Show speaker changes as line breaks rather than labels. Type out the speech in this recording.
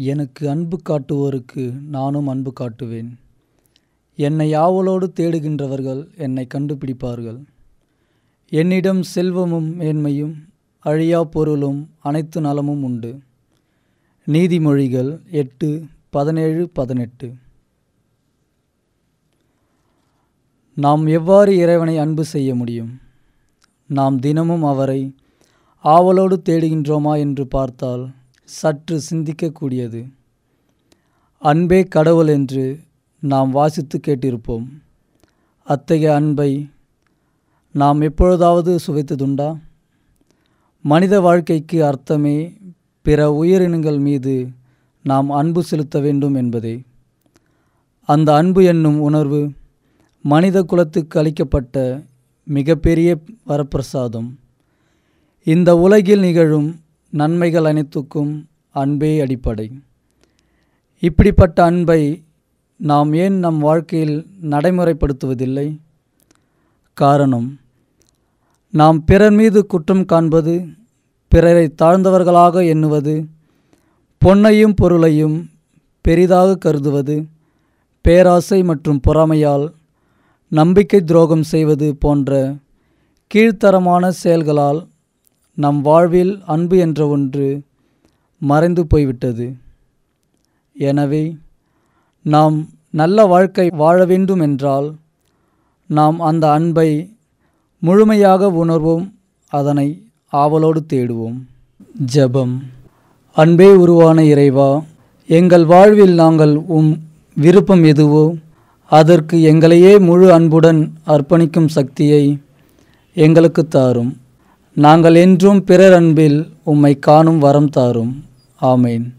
எனக்கு அன்பு காட்டுவோருக்கு நானும் அன்பு காட்டுவேன் என்னை ஆவலோடு தேடுகின்றவர்கள் என்னை கண்டுபிடிப்பார்கள் என்னிடம் செல்வமும் மேன்மையும் அழியா பொருளும் அனைத்து நலமும் உண்டு நீதிமொழிகள் எட்டு பதினேழு பதினெட்டு நாம் எவ்வாறு இறைவனை அன்பு செய்ய முடியும் நாம் தினமும் அவரை ஆவலோடு தேடுகின்றோமா என்று பார்த்தால் சற்று சிந்திக்கக்கூடியது அன்பே கடவுள் என்று நாம் வாசித்து கேட்டிருப்போம் அத்தகைய அன்பை நாம் எப்பொழுதாவது சுவைத்ததுண்டா மனித வாழ்க்கைக்கு அர்த்தமே பிற உயிரினங்கள் மீது நாம் அன்பு செலுத்த வேண்டும் என்பதே அந்த அன்பு என்னும் உணர்வு மனித குலத்துக்கு அளிக்கப்பட்ட மிகப்பெரிய வரப்பிரசாதம் இந்த உலகில் நிகழும் நன்மைகள் அனைத்துக்கும் அன்பே அடிப்படை இப்படிப்பட்ட அன்பை நாம் ஏன் நம் வாழ்க்கையில் நடைமுறைப்படுத்துவதில்லை காரணம் நாம் பிறர் மீது குற்றம் காண்பது பிறரை தாழ்ந்தவர்களாக எண்ணுவது பொன்னையும் பொருளையும் பெரிதாக கருதுவது பேராசை மற்றும் பொறாமையால் நம்பிக்கை துரோகம் செய்வது போன்ற கீழ்த்தரமான செயல்களால் நம் வாழ்வில் அன்பு என்ற ஒன்று மறைந்து போய்விட்டது எனவே நாம் நல்ல வாழ்க்கை வாழ வேண்டும் என்றால் நாம் அந்த அன்பை முழுமையாக உணர்வோம் அதனை ஆவலோடு தேடுவோம் ஜெபம் அன்பே உருவான இறைவா எங்கள் வாழ்வில் நாங்கள் உம் விருப்பம் எதுவோ அதற்கு எங்களையே முழு அன்புடன் அர்ப்பணிக்கும் சக்தியை எங்களுக்கு தாரும் நாங்கள் என்றும் பிறர் அன்பில் உம்மை காணும் வரம் தாரும் ஆமேன்